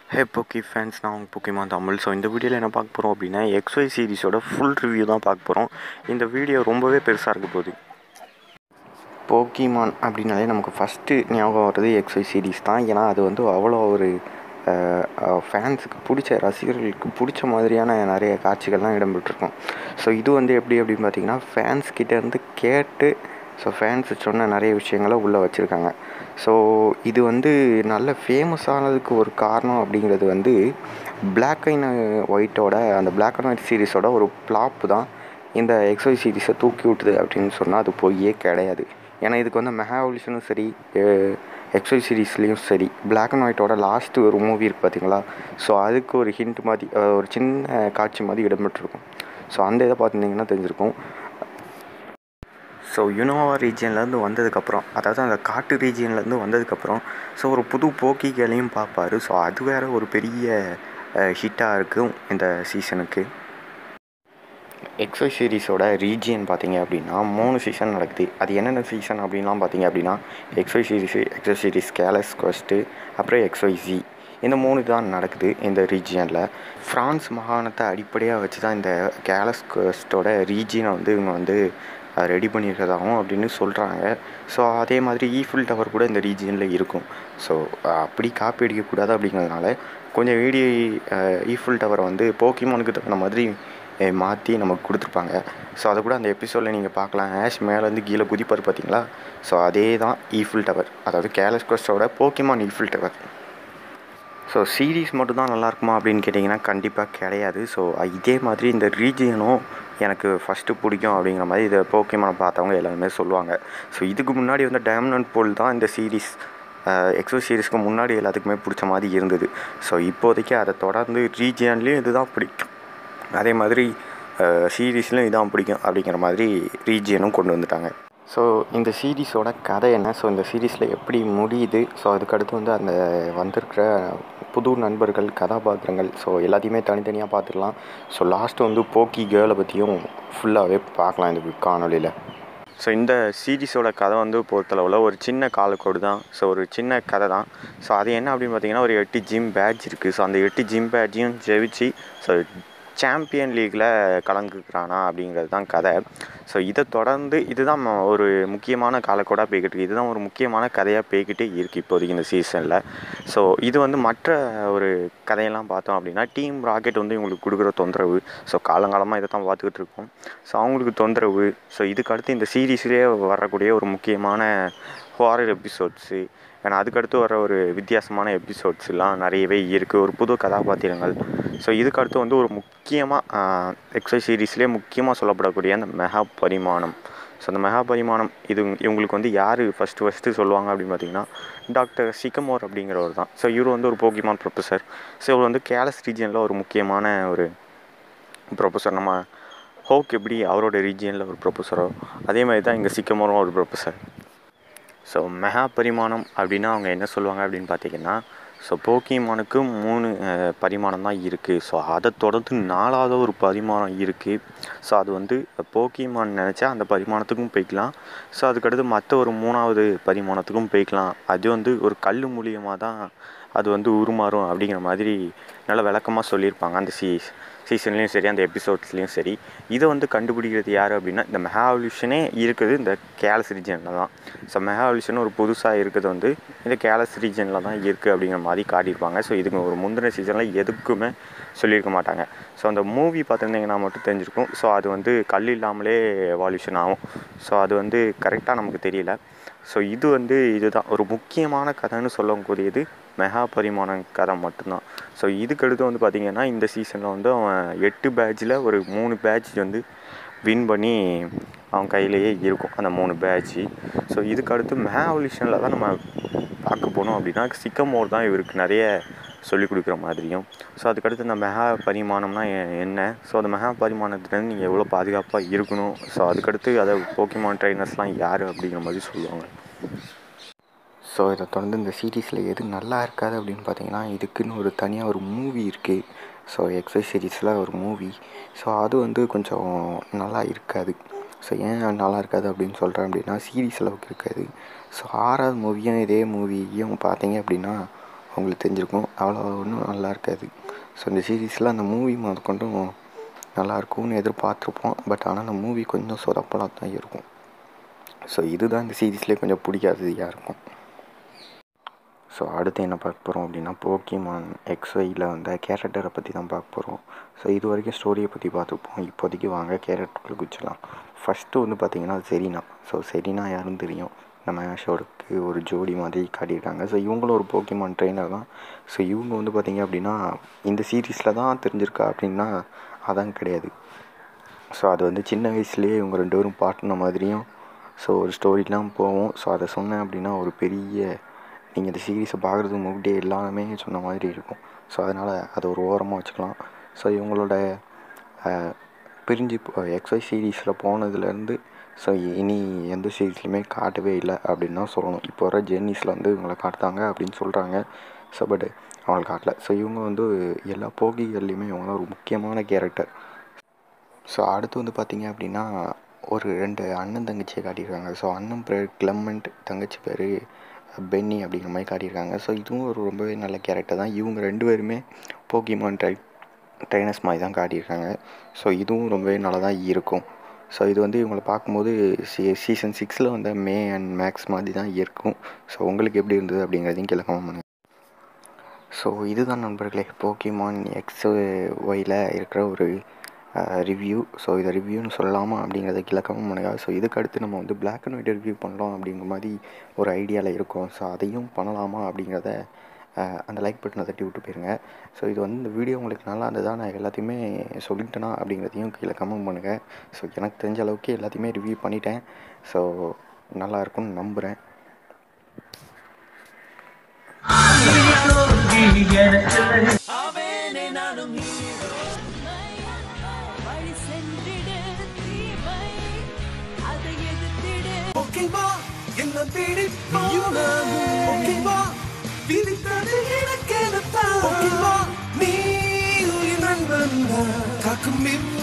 ஹே போக்கி ஃபேன்ஸ் நான் உங்கள் போக்கிமான் தமிழ் ஸோ இந்த வீடியோவில் என்ன பார்க்க போகிறோம் அப்படின்னா எக்ஸ்ஒய் சீரிஸோட ஃபுல் ரிவ்யூ தான் பார்க்க போகிறோம் இந்த வீடியோ ரொம்பவே பெருசாக இருக்க போகுது போக்கிமான் அப்படின்னாலே நமக்கு ஃபஸ்ட்டு ஞாபகம் வர்றது எக்ஸ்ஒய் சீரிஸ் தான் ஏன்னா அது வந்து அவ்வளோ ஒரு ஃபேன்ஸுக்கு பிடிச்ச ரசிகர்களுக்கு பிடிச்ச மாதிரியான நிறைய காட்சிகள்லாம் இடம்பெற்றிருக்கும் ஸோ இது வந்து எப்படி அப்படின்னு பார்த்தீங்கன்னா ஃபேன்ஸ் கிட்டேருந்து கேட்டு ஸோ ஃபேன்ஸ் சொன்ன நிறைய விஷயங்களை உள்ளே வச்சுருக்காங்க ஸோ இது வந்து நல்ல ஃபேமஸ் ஆனதுக்கு ஒரு காரணம் அப்படிங்கிறது வந்து பிளாக் அண்ட் ஒயிட்டோட அந்த பிளாக் அண்ட் ஒயிட் சீரிஸோட ஒரு பிளாப் தான் இந்த எக்ஸோய் சீரிஸை தூக்கி விட்டுது அப்படின்னு சொன்னால் அது பொய்யே கிடையாது ஏன்னா இதுக்கு வந்து மெஹாவலிஷனும் சரி எக்ஸோய் சீரீஸ்லேயும் சரி பிளாக் அண்ட் ஒயிட்டோட லாஸ்ட்டு ஒரு மூவி இருக்குது பார்த்தீங்களா ஸோ அதுக்கு ஒரு ஹிண்ட் மாதிரி ஒரு சின்ன காட்சி மாதிரி இடம்பெற்றிருக்கும் ஸோ அந்த இதை பார்த்துருந்தீங்கன்னா தெரிஞ்சிருக்கும் ஸோ யுனோவா ரீஜியன்லேருந்து வந்ததுக்கப்புறம் அதாவது அந்த காட்டு ரீஜியன்லேருந்து வந்ததுக்கப்புறம் ஸோ ஒரு புது போக்கிகளையும் பார்ப்பார் ஸோ அது வேறு ஒரு பெரிய ஹிட்டாக இருக்கும் இந்த சீசனுக்கு எக்ஸோய் சீரிஸோட ரீஜியன் பார்த்தீங்க அப்படின்னா மூணு சீசன் நடக்குது அது என்னென்ன சீசன் அப்படின்லாம் பார்த்தீங்க அப்படின்னா எக்ஸோய் சீரிஸ் எக்ஸோய் சீரிஸ் கேலஸ் கொஸ்ட்டு அப்புறம் எக்ஸோய் ஜி இந்த மூணு தான் நடக்குது இந்த ரீஜியனில் ஃப்ரான்ஸ் மாகாணத்தை அடிப்படையாக வச்சு தான் இந்த கேலஸ் கொஸ்ட்டோட ரீஜியனை வந்து இவங்க வந்து ரெடி பண்ணியிருக்கதாகவும் அப்படின்னு சொல்கிறாங்க ஸோ அதே மாதிரி ஈஃபில் டவர் கூட இந்த ரீஜியனில் இருக்கும் ஸோ அப்படி காப்பி அடிக்கக்கூடாது அப்படிங்கிறதுனால கொஞ்சம் வீடியோ ஈஃபில் டவரை வந்து போக்கிமானுக்கு தகுந்த மாதிரி மாற்றி நமக்கு கொடுத்துருப்பாங்க ஸோ அதை கூட அந்த எபிசோடில் நீங்கள் பார்க்கலாம் ஆஷ் மேலேருந்து கீழே குதிப்பார் பார்த்தீங்களா ஸோ அதே தான் ஈஃபில் டவர் அதாவது கேலஸ் கொஸ்டோட Pokemon Eiffel tower so series மட்டும் தான் நல்லா இருக்குமா அப்படின்னு கேட்டிங்கன்னா கண்டிப்பாக கிடையாது ஸோ இதே மாதிரி இந்த ரீஜியனும் எனக்கு ஃபஸ்ட்டு பிடிக்கும் அப்படிங்கிற மாதிரி இதை போக்கியமான பார்த்தவங்க எல்லாருமே சொல்லுவாங்க ஸோ இதுக்கு முன்னாடி வந்து டைமண்ட் அண்ட் போல் தான் இந்த சீரீஸ் எக்ஸோ சீரீஸ்க்கு முன்னாடி எல்லாத்துக்குமே பிடிச்ச மாதிரி இருந்தது ஸோ இப்போதைக்கு அதை தொடர்ந்து ரீஜியன்லேயும் இது தான் பிடிக்கும் அதே மாதிரி சீரீஸ்லையும் இதான் பிடிக்கும் அப்படிங்கிற மாதிரி ரீஜியனும் கொண்டு வந்துட்டாங்க ஸோ இந்த சீரீஸோட கதை என்ன ஸோ இந்த சீரீஸில் எப்படி முடியுது ஸோ அதுக்கடுத்து வந்து அந்த வந்திருக்கிற புது நண்பர்கள் கதாபாத்திரங்கள் ஸோ எல்லாத்தையுமே தனித்தனியாக பார்த்துக்கலாம் ஸோ லாஸ்ட்டு வந்து போக்கி கேர்ளை பற்றியும் ஃபுல்லாகவே பார்க்கலாம் இந்த காணொலியில் ஸோ இந்த சீரீஸோட கதை வந்து பொறுத்தளவில் ஒரு சின்ன காலக்கோடு தான் ஸோ ஒரு சின்ன கதை தான் ஸோ அது என்ன அப்படின்னு பார்த்தீங்கன்னா ஒரு எட்டு ஜிம் பேட்ச் இருக்குது ஸோ அந்த எட்டு ஜிம் பேட்சையும் ஜெயிச்சு ஸோ சாம்பியன் லீக்கில் கலந்துக்கிறானா அப்படிங்கிறது தான் கதை ஸோ இதை தொடர்ந்து இதுதான் ஒரு முக்கியமான காலக்கோடாக போய்கிட்டு இருக்குது இதுதான் ஒரு முக்கியமான கதையாக போய்கிட்டே இருக்குது இப்போதைக்கு இந்த சீசனில் ஸோ இது வந்து மற்ற ஒரு கதையெல்லாம் பார்த்தோம் அப்படின்னா டீம் ராக்கெட் வந்து இவங்களுக்கு கொடுக்குற தொந்தரவு ஸோ காலங்காலமாக இதை தான் பார்த்துக்கிட்டு இருக்கோம் ஸோ அவங்களுக்கு தொந்தரவு ஸோ இதுக்கு அடுத்து இந்த சீரீஸ்லேயே வரக்கூடிய ஒரு முக்கியமான ஹாரர் எபிசோட்ஸு ஏன்னா அதுக்கடுத்து வர ஒரு வித்தியாசமான எபிசோட்ஸ்லாம் நிறையவே இருக்குது ஒரு புது கதாபாத்திரங்கள் ஸோ இதுக்கடுத்து வந்து ஒரு முக்கியமாக எக்ஸை சீரீஸ்லேயே முக்கியமாக சொல்லப்படக்கூடிய அந்த மெகா பரிமாணம் ஸோ அந்த மெகா பரிமாணம் இது இவங்களுக்கு வந்து யார் ஃபஸ்ட்டு ஃபஸ்ட்டு சொல்லுவாங்க அப்படின்னு பார்த்தீங்கன்னா டாக்டர் சிக்கமோர் அப்படிங்கிறவர் தான் ஸோ இவர் வந்து ஒரு போக்கிமான் ப்ரொஃபஸர் ஸோ இவர் வந்து கேலஸ் ரீஜியனில் ஒரு முக்கியமான ஒரு ப்ரொஃபஸர் நம்ம ஹோக் எப்படி அவரோட ரீஜியனில் ஒரு ப்ரொஃபஸரோ அதே மாதிரி தான் இங்கே சிக்கமோரும் ஒரு ப்ரொஃபஸர் ஸோ மெகா பரிமாணம் அப்படின்னா அவங்க என்ன சொல்லுவாங்க அப்படின்னு பார்த்தீங்கன்னா ஸோ போக்கிமானுக்கு மூணு பரிமாணம் தான் இருக்குது ஸோ அதை தொடர்ந்து நாலாவது ஒரு பரிமாணம் இருக்குது ஸோ அது வந்து போக்கிமான் நினச்சா அந்த பரிமாணத்துக்கும் போய்க்கலாம் ஸோ அதுக்கடுத்து மற்ற ஒரு மூணாவது பரிமாணத்துக்கும் போய்க்கலாம் அது வந்து ஒரு கல் மூலியமாக தான் அது வந்து உருமாறும் அப்படிங்கிற மாதிரி நல்ல விளக்கமாக சொல்லியிருப்பாங்க அந்த சீ சீசன்லேயும் சரி அந்த எபிசோட்ஸ்லேயும் சரி இதை வந்து கண்டுபிடிக்கிறது யார் அப்படின்னா இந்த மெகாவல்யூஷனே இருக்குது இந்த கேலஸ் ரீஜனில் தான் ஸோ மெகாவல்யூஷன் ஒரு புதுசாக இருக்கிறது வந்து இந்த கேலஸ் ரீஜனில் தான் இருக்குது அப்படிங்கிற மாதிரி காட்டியிருப்பாங்க ஸோ இதுக்கு ஒரு முந்தின சீசனில் எதுக்குமே சொல்லியிருக்க மாட்டாங்க ஸோ அந்த மூவி பார்த்துருந்தீங்கன்னா மட்டும் தெரிஞ்சிருக்கும் ஸோ அது வந்து கல் இல்லாமலே எவால்யூஷன் ஆகும் ஸோ அது வந்து கரெக்டாக நமக்கு தெரியல ஸோ இது வந்து இதுதான் ஒரு முக்கியமான கதைன்னு சொல்லக்கூடியது மெகா பரிமாண கதை மட்டும்தான் ஸோ இதுக்கடுத்து வந்து பார்த்திங்கன்னா இந்த சீசனில் வந்து அவன் எட்டு பேட்சில் ஒரு மூணு பேட்ச் வந்து வின் பண்ணி அவன் கையிலேயே இருக்கும் அந்த மூணு பேட்ச்சு ஸோ இதுக்கடுத்து மேவல்யூஷனில் தான் நம்ம பார்க்க போனோம் அப்படின்னா சிக்கமோர் தான் இவருக்கு நிறைய சொல்லிக் கொடுக்குற மாதிரியும் ஸோ அதுக்கடுத்து இந்த மெகா பரிமாணம்னா என்ன ஸோ அந்த மெகா பரிமாணத்துலேருந்து நீங்கள் எவ்வளோ பாதுகாப்பாக இருக்கணும் ஸோ அதுக்கடுத்து அதை போக்கிமான் ட்ரைனர்ஸ்லாம் யார் அப்படிங்கிற மாதிரி சொல்லுவாங்க ஸோ இதை தொடர்ந்து இந்த சீரீஸில் எது நல்லா இருக்காது அப்படின்னு பார்த்தீங்கன்னா இதுக்குன்னு ஒரு தனியாக ஒரு மூவி இருக்குது ஸோ எக்ஸைஸ் சீரீஸில் ஒரு மூவி ஸோ அது வந்து கொஞ்சம் நல்லா இருக்காது ஸோ ஏன் நல்லா இருக்காது அப்படின்னு சொல்கிறேன் அப்படின்னா சீரீஸ் அளவுக்கு இருக்காது ஸோ ஆறாவது மூவியும் இதே மூவியும் பார்த்தீங்க அப்படின்னா உங்களுக்கு தெரிஞ்சிருக்கும் அவ்வளோ ஒன்றும் நல்லா இருக்காது ஸோ இந்த சீரீஸில் அந்த மூவி முதற்கொண்டும் நல்லா இருக்கும்னு எதிர்பார்த்துருப்போம் பட் ஆனால் அந்த மூவி கொஞ்சம் சொதப்பலாக தான் இருக்கும் ஸோ இதுதான் இந்த சீரீஸ்லேயே கொஞ்சம் பிடிக்காததையாக இருக்கும் ஸோ அடுத்து என்ன பார்க்க போகிறோம் அப்படின்னா போக்கிமான் எக்ஸ்ஒயில் வந்த கேரக்டரை பற்றி தான் பார்க்க போகிறோம் ஸோ இது வரைக்கும் ஸ்டோரியை பற்றி பார்த்துப்போம் இப்போதைக்கு வாங்க கேரக்டருக்குள்ளே குச்சிடலாம் ஃபஸ்ட்டு வந்து பார்த்தீங்கன்னா செரீனா ஸோ செரீனா யாருன்னு தெரியும் நம்ம ஆஷோருக்கு ஒரு ஜோடி மாதிரி காட்டியிருக்காங்க ஸோ இவங்களும் ஒரு போக்கிமான் ட்ரெயினர் தான் ஸோ இவங்க வந்து பார்த்தீங்க அப்படின்னா இந்த சீரீஸில் தான் தெரிஞ்சிருக்கா அப்படின்னா அதான் கிடையாது ஸோ அது வந்து சின்ன வயசுலேயே இவங்க ரெண்டு பேரும் பாட்டின மாதிரியும் ஸோ ஒரு ஸ்டோரிலாம் போகும் ஸோ அதை சொன்னேன் அப்படின்னா ஒரு பெரிய நீங்கள் இந்த சீரீஸை பார்க்குறதுக்கு முன்னாடியே எல்லாமே சொன்ன மாதிரி இருக்கும் ஸோ அதனால் அதை ஒரு ஓரமாக வச்சுக்கலாம் ஸோ இவங்களோட அஹ், பிரிஞ்சு எக்ஸ்ஒய் சீரீஸில் போனதுலேருந்து ஸோ இனி எந்த சீரீஸ்லையுமே காட்டவே இல்லை அப்படின்னு தான் சொல்லணும் இப்போ வர ஜெர்னிஸில் வந்து இவங்களை காட்டுத்தாங்க அப்படின்னு சொல்கிறாங்க ஸோ பட் அவங்களை காட்டல ஸோ இவங்க வந்து எல்லா போகிகள்லையுமே இவங்க தான் ஒரு முக்கியமான கேரக்டர் ஸோ அடுத்து வந்து பார்த்தீங்க அப்படின்னா ஒரு ரெண்டு அண்ணன் தங்கச்சியை காட்டியிருக்காங்க ஸோ அண்ணன் பேர் கிளமெண்ட் தங்கச்சி பேர் பென்னி அப்படிங்கிற மாதிரி காட்டியிருக்காங்க ஸோ இதுவும் ஒரு ரொம்பவே நல்ல கேரக்டர் தான் இவங்க ரெண்டு பேருமே போக்கிமான் ட்ரை ட்ரைனர்ஸ் மாதிரி தான் காட்டியிருக்காங்க ஸோ இதுவும் ரொம்பவே நல்லா தான் இருக்கும் ஸோ இது வந்து இவங்களை பார்க்கும்போது சீ சீசன் சிக்ஸில் வந்த மே அண்ட் மேக்ஸ் மாதிரி தான் இருக்கும் ஸோ உங்களுக்கு எப்படி இருந்தது அப்படிங்கிறதையும் கீழே கமெண்ட் பண்ணுங்கள் ஸோ இதுதான் நண்பர்களே போக்கிமான் எக்ஸ் ஒயில் இருக்கிற ஒரு ரிவ்யூ ஸோ இதை ரிவ்யூன்னு சொல்லலாமா அப்படிங்கிறத கீழே கமெண்ட் பண்ணுங்க ஸோ இதுக்கு அடுத்து நம்ம வந்து Black அண்ட் ஒயிட் ரிவ்யூ பண்ணலாம் அப்படிங்கிற மாதிரி ஒரு ஐடியாவில் இருக்கோம் ஸோ அதையும் பண்ணலாமா அப்படிங்கிறத அஹ், அந்த லைக் பட்டனை தட்டி விட்டு போயிருங்க ஸோ இது வந்து இந்த வீடியோ உங்களுக்கு நல்லா இருந்ததா நான் எல்லாத்தையுமே சொல்லிட்டேனா அப்படிங்கிறதையும் கீழே கமெண்ட் பண்ணுங்கள் ஸோ எனக்கு தெரிஞ்ச அளவுக்கு எல்லாத்தையுமே ரிவ்யூ பண்ணிட்டேன் ஸோ நல்லா இருக்கும்னு நம்புகிறேன் வழி சென்றிடு தீமை அதை எதிர்த்திடு ஓகேவா என்ன பிடிப்பான ஓகேவா விதித்தது எனக்கெனத்தான் ஓகேவா நீ உயிர் நண்பன் காக்கும் இம்